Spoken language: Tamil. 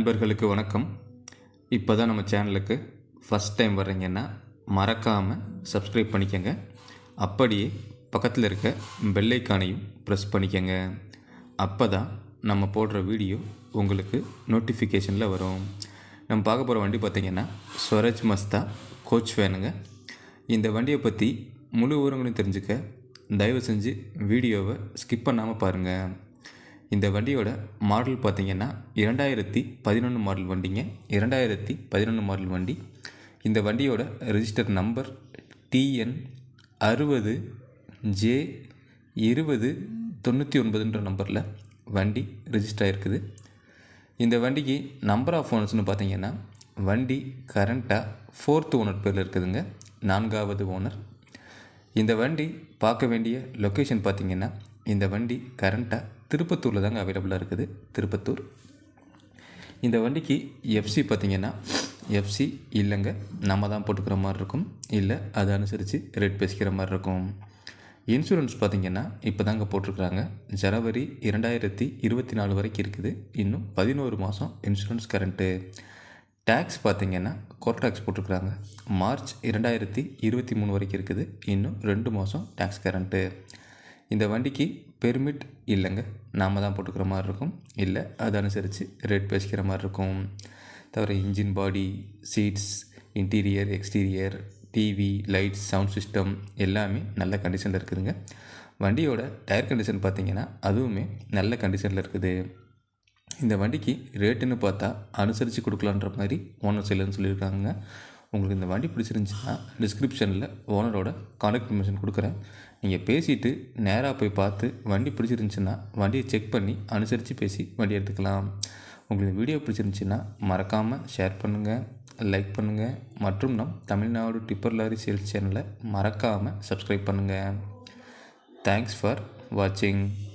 நண்பர்களுக்கு வணக்கம் இப்போ தான் நம்ம சேனலுக்கு ஃபஸ்ட் டைம் வர்றீங்கன்னா மறக்காமல் சப்ஸ்கிரைப் பண்ணிக்கங்க அப்படியே பக்கத்தில் இருக்க பெல் ஐக்கானையும் ப்ரெஸ் பண்ணிக்கங்க அப்போ தான் நம்ம போடுற வீடியோ உங்களுக்கு நோட்டிஃபிகேஷனில் வரும் நம்ம பார்க்க போகிற வண்டி பார்த்திங்கன்னா ஸ்வராஜ் மஸ்தா கோச் வேனுங்க இந்த வண்டியை பற்றி முழு விவரங்களையும் தெரிஞ்சுக்க தயவு செஞ்சு வீடியோவை ஸ்கிப் பண்ணாமல் பாருங்கள் இந்த வண்டியோட மாடல் பார்த்தீங்கன்னா இரண்டாயிரத்தி பதினொன்று மாடல் வண்டிங்க இரண்டாயிரத்தி பதினொன்று மாடல் வண்டி இந்த வண்டியோட ரெஜிஸ்டர் நம்பர் டிஎன் அறுபது ஜே இருபது தொண்ணூற்றி ஒன்பதுன்ற நம்பரில் வண்டி ரெஜிஸ்டர் ஆகிருக்குது இந்த வண்டிக்கு நம்பர் ஆஃப் ஓனர்ஸ்னு பார்த்தீங்கன்னா வண்டி கரண்ட்டாக ஃபோர்த் ஓனர் பேரில் இருக்குதுங்க நான்காவது ஓனர் இந்த வண்டி பார்க்க வேண்டிய லொக்கேஷன் பார்த்தீங்கன்னா இந்த வண்டி கரண்ட்டாக திருப்பத்தூரில் தாங்க அவைலபிளாக இருக்குது திருப்பத்தூர் இந்த வண்டிக்கு எஃப்சி பார்த்தீங்கன்னா எஃப்சி இல்லைங்க நம்ம தான் போட்டுக்கிற மாதிரி இருக்கும் இல்லை அதை அனுசரித்து ரேட் பேசிக்கிற மாதிரி இருக்கும் இன்சூரன்ஸ் பார்த்தீங்கன்னா இப்போ தாங்க போட்டிருக்கிறாங்க ஜனவரி இரண்டாயிரத்தி இருபத்தி நாலு வரைக்கும் இருக்குது இன்னும் பதினோரு மாதம் இன்சூரன்ஸ் கரண்ட்டு டேக்ஸ் பார்த்தீங்கன்னா கோர் டேக்ஸ் போட்டிருக்கிறாங்க மார்ச் இரண்டாயிரத்தி இருபத்தி மூணு வரைக்கும் இருக்குது இன்னும் ரெண்டு மாதம் டேக்ஸ் கரண்ட்டு இந்த வண்டிக்கு பெர்மிட் இல்லைங்க நாம் தான் போட்டுக்கிற மாதிரி இருக்கும் இல்லை அதை அனுசரித்து ரேட் பேசிக்கிற மாதிரி இருக்கும் தவிர engine body seats interior exterior TV lights sound system எல்லாமே நல்ல கண்டிஷனில் இருக்குதுங்க வண்டியோட டயர் கண்டிஷன் பார்த்தீங்கன்னா அதுவுமே நல்ல கண்டிஷனில் இருக்குது இந்த வண்டிக்கு ரேட்டுன்னு பார்த்தா அனுசரித்து கொடுக்கலான்ற மாதிரி ஓனர் இல்லைன்னு சொல்லியிருக்காங்க உங்களுக்கு இந்த வண்டி பிடிச்சிருந்துச்சுன்னா டிஸ்கிரிப்ஷனில் ஓனரோட கான்டாக்ட் இன்ஃபர்மேஷன் கொடுக்குறேன் நீங்கள் பேசிவிட்டு நேராக போய் பார்த்து வண்டி பிடிச்சிருந்துச்சுன்னா வண்டியை செக் பண்ணி அனுசரித்து பேசி வண்டி எடுத்துக்கலாம் உங்களுக்கு இந்த வீடியோ பிடிச்சிருந்துச்சுன்னா மறக்காமல் ஷேர் பண்ணுங்கள் லைக் பண்ணுங்கள் மற்றும் நம் தமிழ்நாடு டிப்பர் லாரி சேல்ஸ் சேனலை மறக்காமல் சப்ஸ்கிரைப் பண்ணுங்கள் தேங்க்ஸ் ஃபார் வாட்சிங்